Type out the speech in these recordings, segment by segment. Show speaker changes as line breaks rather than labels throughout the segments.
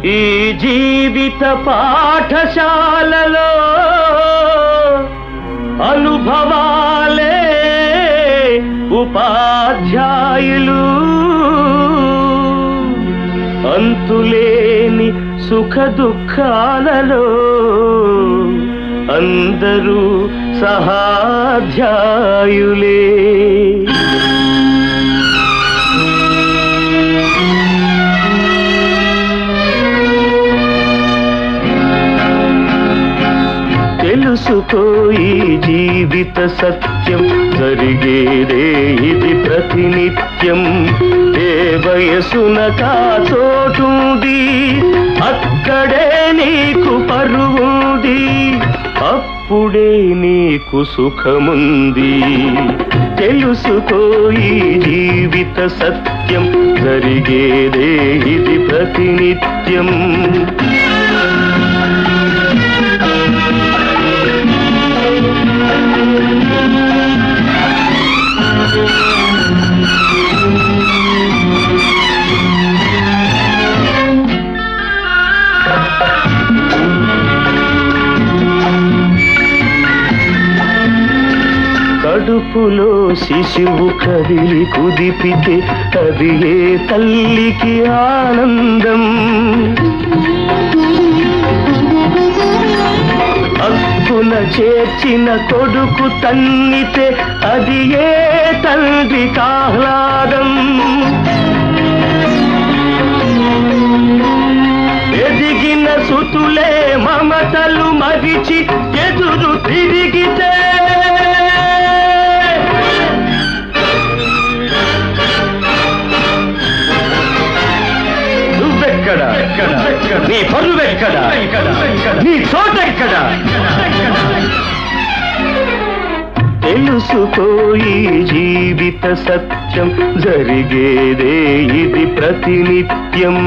ఈ జీవిత పాఠశాలలో అనుభవాలే ఉపాధ్యాయులు అంతులేని సుఖ దుఃఖాలలో అందరూ సహాధ్యాయులే తెలుసుకో ఈ జీవిత సత్యం జరిగేదే ఇది ప్రతినిత్యం ఏ వయసున కాచోటుంది అక్కడే నీకు పరువుంది అప్పుడే నీకు సుఖముంది తెలుసుకో ఈ జీవిత సత్యం జరిగేదే ఇది ప్రతినిత్యం కడుపులో శిశువు కదిలి కుదిపితే అది ఏ తల్లికి ఆనందం అక్కున చేర్చిన కొడుకు తన్నితే అది ఏ తండ్రి కాహ్లాదం ఎదిగిన సుతులే మమతలు మరిచి ఎదురు తిరిగితే నువ్వెక్కడ నీ పరువెక్కడ నీ చోటెక్కడ తెలుసుకోయి జీవిత సత్యం జరిగేదే ఇది ప్రతినిత్యం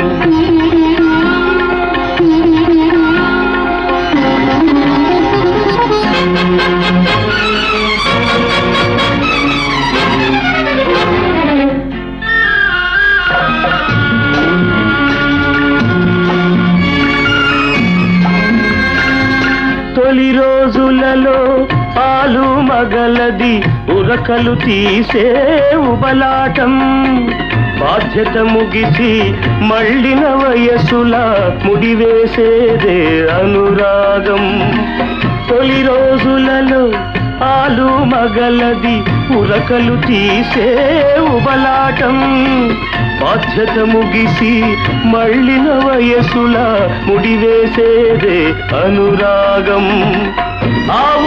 తొలి రోజులలో పాలు మగలది ఉరకలు తీసే ఉబలాటం బాధ్యత ముగిసి మళ్ళిన వయసుల ముడివేసేదే అనురాగం తొలి రోజులలో పాలు మగలది ఉరకలు తీసే ఉబలాటం బాధ్యత ముగిసి మళ్ళిన వయసుల ముడివేసేదే అనురాగం ఆ